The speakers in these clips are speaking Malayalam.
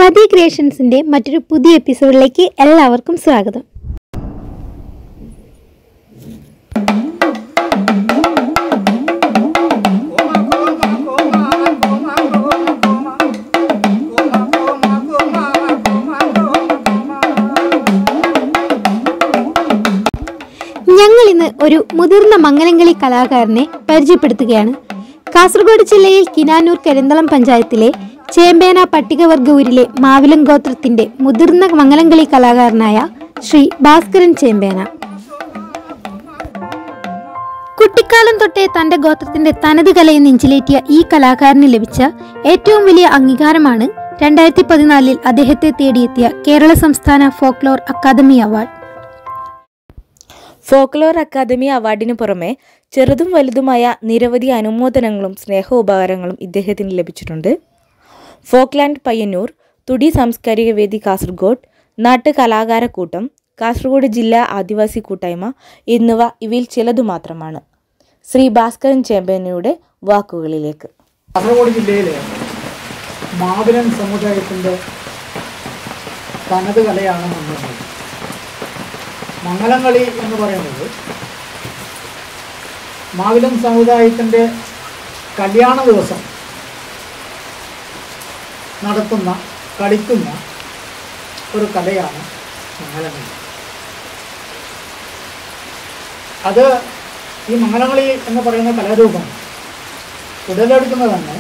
പതി ക്രിയേഷൻസിൻ്റെ മറ്റൊരു പുതിയ എപ്പിസോഡിലേക്ക് എല്ലാവർക്കും സ്വാഗതം ഞങ്ങൾ ഇന്ന് ഒരു മുതിർന്ന മംഗലംകളി കലാകാരനെ പരിചയപ്പെടുത്തുകയാണ് കാസർഗോഡ് ജില്ലയിൽ കിനാനൂർ കരിന്തളം പഞ്ചായത്തിലെ ചേമ്പേന പട്ടികവർഗ ഊരിലെ മാവിലം ഗോത്രത്തിന്റെ മുതിർന്ന മംഗലംകളി കലാകാരനായ ശ്രീ ഭാസ്കരൻ ചേമ്പേന കുട്ടിക്കാലം തൊട്ടേ തന്റെ ഗോത്രത്തിന്റെ തനത് കലയെ നെഞ്ചിലേറ്റിയ ഈ കലാകാരന് ലഭിച്ച ഏറ്റവും വലിയ അംഗീകാരമാണ് രണ്ടായിരത്തി പതിനാലിൽ അദ്ദേഹത്തെ തേടിയെത്തിയ കേരള സംസ്ഥാന folklore academy award folklore academy അവാർഡിനു പുറമെ ചെറുതും വലുതുമായ നിരവധി അനുമോദനങ്ങളും സ്നേഹോപകാരങ്ങളും ഇദ്ദേഹത്തിന് ലഭിച്ചിട്ടുണ്ട് ഫോക്ലാൻഡ് പയ്യന്നൂർ തുടി സാംസ്കാരിക വേദി കാസർഗോഡ് നാട്ട് കലാകാരക്കൂട്ടം കാസർഗോഡ് ജില്ലാ ആദിവാസി കൂട്ടായ്മ എന്നിവ ഇവയിൽ ചിലതു മാത്രമാണ് ശ്രീ ഭാസ്കരൻ ചേമ്പനയുടെ വാക്കുകളിലേക്ക് കാസർഗോഡ് ജില്ലയിലെ മാവിലൻ സമുദായത്തിൻ്റെ തനത് കലയാണ് മംഗലംകളി മംഗലംകളി എന്ന് പറയുന്നത് മാവിലൻ സമുദായത്തിൻ്റെ കല്യാണ ദിവസം നടത്തുന്ന കളിക്കുന്ന ഒരു കലയാണ് മംഗലംകളി അത് ഈ മംഗലംകളി എന്ന് പറയുന്ന കലാരൂപം ഉടലെടുക്കുന്നത് തന്നെ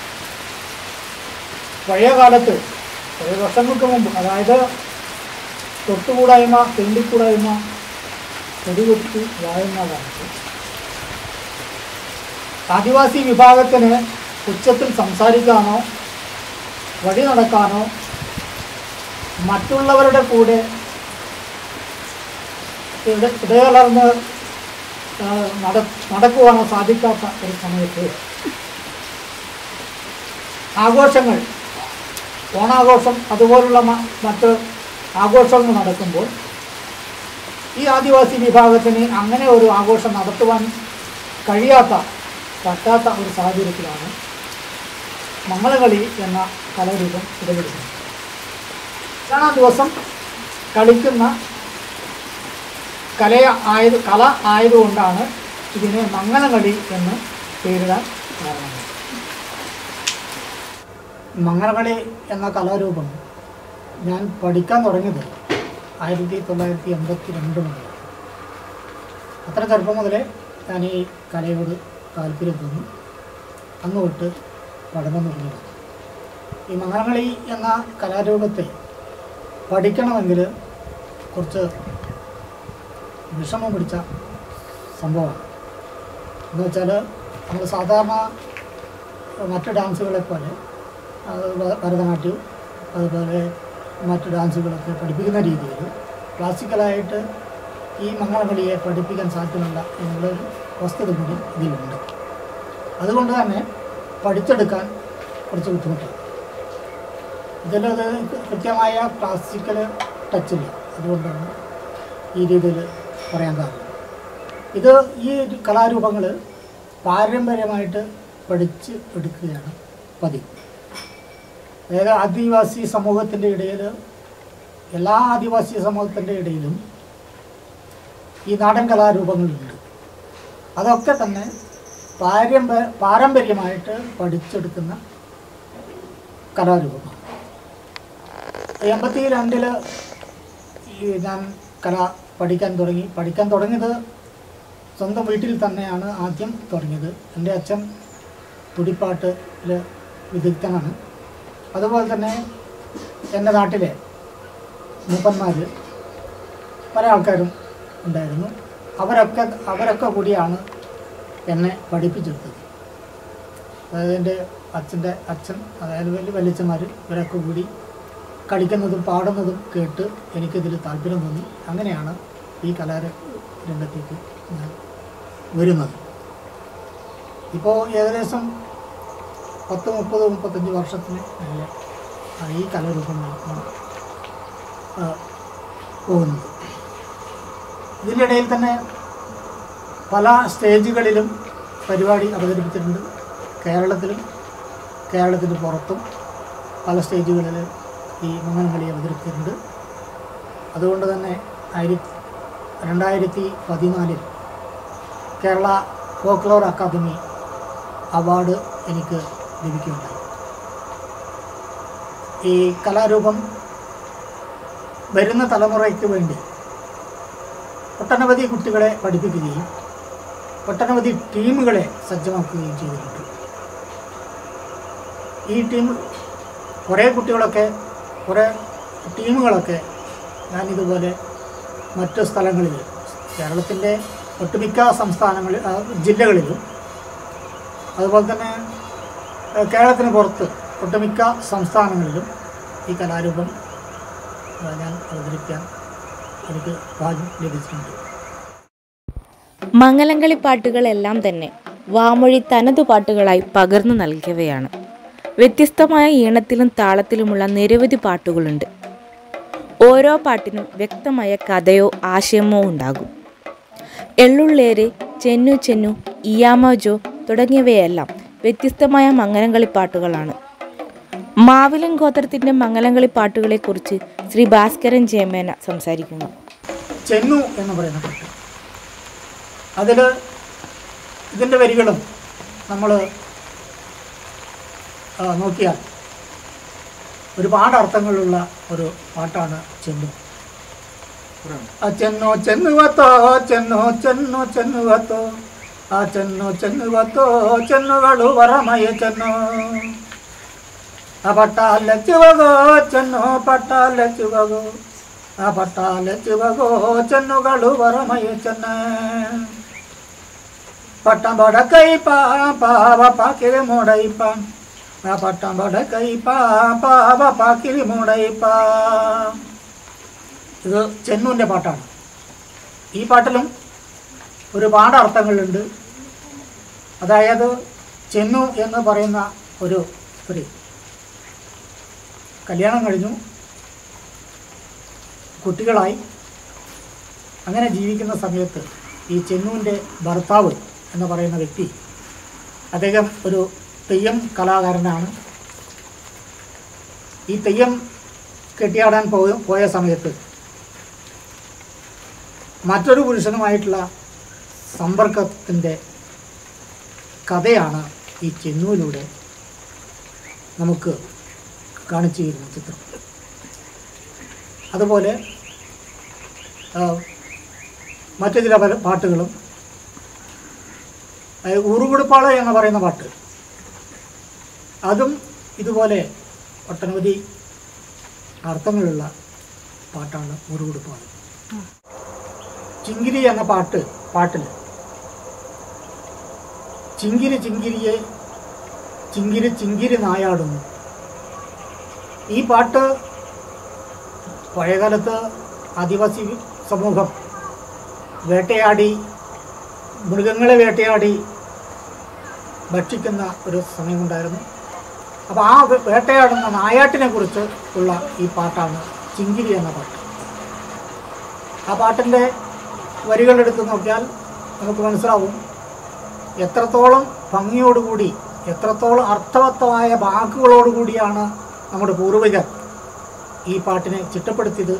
പഴയ കാലത്ത് കുറേ വർഷങ്ങൾക്ക് മുമ്പ് അതായത് തൊട്ടുകൂടായ്മ തീണ്ടിക്കൂടായ്മ വെടിവെട്ടി വാഴുന്ന കാലത്ത് ആദിവാസി വിഭാഗത്തിന് ഉച്ചത്തിൽ സംസാരിക്കാനോ വഴി നടക്കാനോ മറ്റുള്ളവരുടെ കൂടെ ഇട ഇടകലർന്ന് ആ, നട നടക്കുവാനോ സാധിക്കാത്ത ഒരു സമയത്ത് ആഘോഷങ്ങൾ ഓണാഘോഷം അതുപോലുള്ള മ- മറ്റ് ആഘോഷങ്ങൾ നടക്കുമ്പോൾ ഈ ആദിവാസി വിഭാഗത്തിന് അങ്ങനെ ഒരു ആഘോഷം നടത്തുവാൻ കഴിയാത്ത പറ്റാത്ത ഒരു സാഹചര്യത്തിലാണ് മംഗളകളി എന്ന കലാരൂപം ഇടപെടുന്നത് കല്യാണ ദിവസം കളിക്കുന്ന കല ആയത് കല ആയതുകൊണ്ടാണ് ഇതിനെ മംഗലകളി എന്ന് പേരിടാൻ കാരണം മംഗലകളി എന്ന കലാരൂപം ഞാൻ പഠിക്കാൻ തുടങ്ങിയത് ആയിരത്തി തൊള്ളായിരത്തി എൺപത്തി രണ്ട് മുതൽ അത്ര ചെറുപ്പം മുതലേ ഞാൻ ഈ കലയോട് താല്പര്യം തോന്നി അന്ന് തൊട്ട് പഠനം തുടങ്ങിയത് ഈ മംഗലകളി എന്ന കലാരൂപത്തെ പഠിക്കണമെങ്കിൽ കുറച്ച് വിഷമം പിടിച്ച സംഭവമാണ് എന്ന് വെച്ചാൽ നമ്മൾ സാധാരണ മറ്റ് ഡാൻസുകളെ പോലെ അത് ഭ- ഭരതനാട്യവും അതുപോലെ മറ്റ് ഡാൻസുകളൊക്കെ പഠിപ്പിക്കുന്ന രീതിയിൽ ക്ലാസിക്കലായിട്ട് ഈ മംഗളകളിയെ പഠിപ്പിക്കാൻ സാധ്യമല്ല എന്നുള്ളൊരു വസ്തുത കൂടി ഇതിലുണ്ട് അതുകൊണ്ട് തന്നെ പഠിച്ചെടുക്കാൻ കുറച്ച് ബുദ്ധിമുട്ടാണ് ഇതിലത് കൃത്യമായ ക്ലാസിക്കൽ ടച്ചില്ല അതുകൊണ്ടാണ് ഈ രീതിയിൽ പറയാൻ കാരണം ഇത് ഈ കലാരൂപങ്ങൾ പാരമ്പര്യമായിട്ട് പഠിച്ച് എടുക്കുകയാണ് പതിവ് അതായത് ആദിവാസി സമൂഹത്തിൻ്റെ ഇടയിൽ എല്ലാ ആദിവാസി സമൂഹത്തിൻ്റെ ഇടയിലും ഈ നാടൻ കലാരൂപങ്ങളുണ്ട് അതൊക്കെ തന്നെ പാരമ്പ പാരമ്പര്യമായിട്ട് പഠിച്ചെടുക്കുന്ന കലാരൂപമാണ് എൺപത്തി രണ്ടിൽ ഈ ഞാൻ കല പഠിക്കാൻ തുടങ്ങി പഠിക്കാൻ തുടങ്ങിയത് സ്വന്തം വീട്ടിൽ തന്നെയാണ് ആദ്യം തുടങ്ങിയത് എൻ്റെ അച്ഛൻ തുടിപ്പാട്ടിൽ വിദഗ്ധനാണ് അതുപോലെ തന്നെ എൻ്റെ നാട്ടിലെ മൂപ്പന്മാർ പല ആൾക്കാരും ഉണ്ടായിരുന്നു അവരൊക്കെ അവരൊക്കെ കൂടിയാണ് എന്നെ പഠിപ്പിച്ചെടുത്തത് അതായത് എൻ്റെ അച്ഛൻ്റെ അച്ഛൻ അതായത് വലിയ വലിയച്ഛന്മാർ ഇവരൊക്കെ കൂടി കളിക്കുന്നതും പാടുന്നതും കേട്ട് എനിക്കിതിൽ താല്പര്യം തോന്നി അങ്ങനെയാണ് ഈ കലാര രംഗത്തേക്ക് ഞാൻ വരുന്നത് ഇപ്പോൾ ഏകദേശം പത്ത് മുപ്പത് മുപ്പത്തഞ്ച് വർഷത്തിന് മേലെ ആണ് ഈ കലാരൂപങ്ങൾ പോകുന്നത് ഇതിൻ്റെ ഇടയിൽ തന്നെ പല സ്റ്റേജുകളിലും പരിപാടി അവതരിപ്പിച്ചിട്ടുണ്ട് കേരളത്തിലും കേരളത്തിന് പുറത്തും പല സ്റ്റേജുകളിൽ ഈ മംഗലംകളി അവതരിപ്പിച്ചിട്ടുണ്ട് അതുകൊണ്ട് തന്നെ ആയിരത്തി രണ്ടായിരത്തി പതിനാലിൽ കേരള ഫോക്ലോർ അക്കാദമി അവാർഡ് എനിക്ക് ലഭിക്കുകയുണ്ടായി ഈ കലാരൂപം വരുന്ന തലമുറയ്ക്ക് വേണ്ടി ഒട്ടനവധി കുട്ടികളെ പഠിപ്പിക്കുകയും ഒട്ടനവധി ടീമുകളെ സജ്ജമാക്കുകയും ചെയ്തിട്ടുണ്ട് ഈ ടീം കുറേ കുട്ടികളൊക്കെ കുറേ ടീമുകളൊക്കെ ഞാനിതുപോലെ മറ്റ് സ്ഥലങ്ങളിൽ കേരളത്തിൻ്റെ ഒട്ടുമിക്ക സംസ്ഥാനങ്ങളിൽ ആ, ജില്ലകളിലും അതുപോലെ തന്നെ ആ, കേരളത്തിന് പുറത്ത് ഒട്ടുമിക്ക സംസ്ഥാനങ്ങളിലും ഈ കലാരൂപം ആ, ഞാൻ അവതരിപ്പിക്കാൻ എനിക്ക് ഭാഗ്യം ലഭിച്ചിട്ടുണ്ട് മംഗലംകളി പാട്ടുകളെല്ലാം തന്നെ വാമൊഴി തനതു പാട്ടുകളായി പകർന്നു നൽകിയവയാണ് വ്യത്യസ്തമായ ഈണത്തിലും താളത്തിലുമുള്ള നിരവധി പാട്ടുകളുണ്ട് ഓരോ പാട്ടിനും വ്യക്തമായ കഥയോ ആശയമോ ഉണ്ടാകും എള്ളുള്ളേര് ചെന്നു ചെന്നു ഇയാമജോ തുടങ്ങിയവയെല്ലാം വ്യത്യസ്തമായ മംഗലംകളി പാട്ടുകളാണ് മാവിലൻ ഗോത്രത്തിൻ്റെ മംഗലംകളി പാട്ടുകളെക്കുറിച്ച് ശ്രീ ഭാസ്കരൻ ജയമേന സംസാരിക്കുന്നു ചെന്നു എന്ന് പറയുന്ന പാട്ട് അതിൽ ഇതിൻ്റെ വരികളും നമ്മൾ നോക്കിയാൽ ഒരുപാട് അർത്ഥങ്ങളുള്ള ഒരു പാട്ടാണ് ചെന്നു ആ ചെന്നോ ചെന്നുവത്തോ ചെന്നോ ചെന്നു ചെന്നുവത്തോ ആ ചെന്നു ചെന്നുവത്തോ ചെന്നുകളു വറമയ ചെന്നു ആ പട്ടാല ചുവകോ ചെന്നു പട്ടാല ചുവകോ ಆ ಪಟ್ಟಾಲ ಚಿವಗೋ ಚೆನ್ನುಗಳು ವರಮಯ ಚೆನ್ನ ಪಟ್ಟ ಬಡ ಕೈ ಪಾವ ಪಾಕಿರಿ ಮೂಡೈಪ ಆ ಪಟ್ಟ ಬಡ ಕೈ പാവ പാക്കിരി മൂടയിപ്പ ഇത് ചെന്നുവിൻ്റെ പാട്ടാണ് ഈ പാട്ടിലും ഒരുപാട് അർത്ഥങ്ങളുണ്ട് അതായത് ചെന്നു എന്ന് പറയുന്ന ഒരു സ്ത്രീ കല്യാണം കഴിഞ്ഞു കുട്ടികളായി അങ്ങനെ ജീവിക്കുന്ന സമയത്ത് ഈ ചെന്നുവിൻ്റെ ഭർത്താവ് എന്ന് പറയുന്ന വ്യക്തി അദ്ദേഹം ഒരു തെയ്യം കലാകാരനാണ് ഈ തെയ്യം കെട്ടിയാടാൻ പോയ പോയ സമയത്ത് മറ്റൊരു പുരുഷനുമായിട്ടുള്ള സമ്പർക്കത്തിൻ്റെ കഥയാണ് ഈ ചെന്നുവിലൂടെ നമുക്ക് കാണിച്ചു തരുന്ന ചിത്രം അതുപോലെ ആ, മറ്റു ചില പല പാട്ടുകളും അതായത് ഉറുകുടുപ്പാള എന്ന് പറയുന്ന പാട്ട് അതും ഇതുപോലെ ഒട്ടനവധി അർത്ഥങ്ങളുള്ള പാട്ടാണ് ഉറുകുടുപ്പാള ചിങ്കിരി എന്ന പാട്ട് പാട്ടിൽ ചിങ്കിരി ചിങ്കിരിയെ ചിങ്കിരി ചിങ്കിരി നായാടുന്നു ഈ പാട്ട് പഴയകാലത്ത് ആദിവാസി സമൂഹം വേട്ടയാടി മൃഗങ്ങളെ വേട്ടയാടി ഭക്ഷിക്കുന്ന ഒരു സമയമുണ്ടായിരുന്നു അപ്പോൾ ആ വേ- വേട്ടയാടുന്ന നായാട്ടിനെ കുറിച്ച് ഉള്ള ഈ പാട്ടാണ് ചിങ്കിരി എന്ന പാട്ട് ആ പാട്ടിൻ്റെ വരികളെടുത്ത് നോക്കിയാൽ നമുക്ക് മനസ്സിലാവും എത്രത്തോളം ഭംഗിയോടുകൂടി എത്രത്തോളം അർത്ഥവത്തമായ വാക്കുകളോടുകൂടിയാണ് നമ്മുടെ പൂർവികർ ഈ പാട്ടിനെ ചിട്ടപ്പെടുത്തിയത്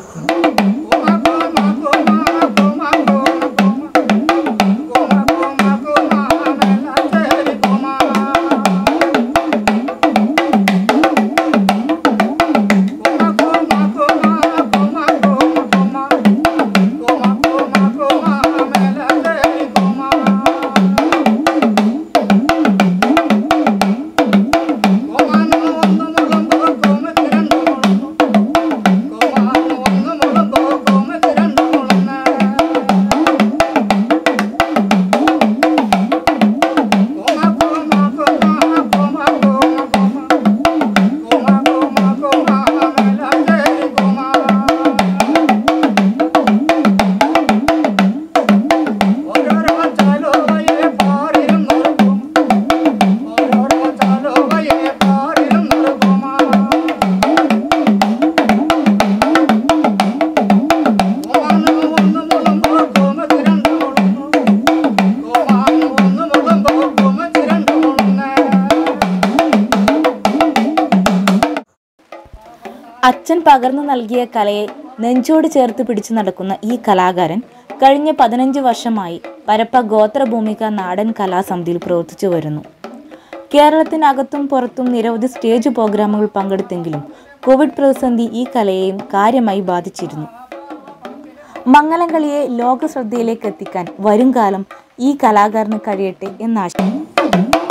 അച്ഛൻ പകർന്നു നൽകിയ കലയെ നെഞ്ചോട് ചേർത്ത് പിടിച്ചു നടക്കുന്ന ഈ കലാകാരൻ കഴിഞ്ഞ പതിനഞ്ച് വർഷമായി പരപ്പ ഗോത്രഭൂമിക നാടൻ കലാസമിതിയിൽ പ്രവർത്തിച്ചു വരുന്നു കേരളത്തിനകത്തും പുറത്തും നിരവധി സ്റ്റേജ് പ്രോഗ്രാമുകൾ പങ്കെടുത്തെങ്കിലും കോവിഡ് പ്രതിസന്ധി ഈ കലയെയും കാര്യമായി ബാധിച്ചിരുന്നു മംഗലം കളിയെ ലോക ശ്രദ്ധയിലേക്ക് എത്തിക്കാൻ വരും കാലം ഈ കലാകാരന് കഴിയട്ടെ എന്നാശ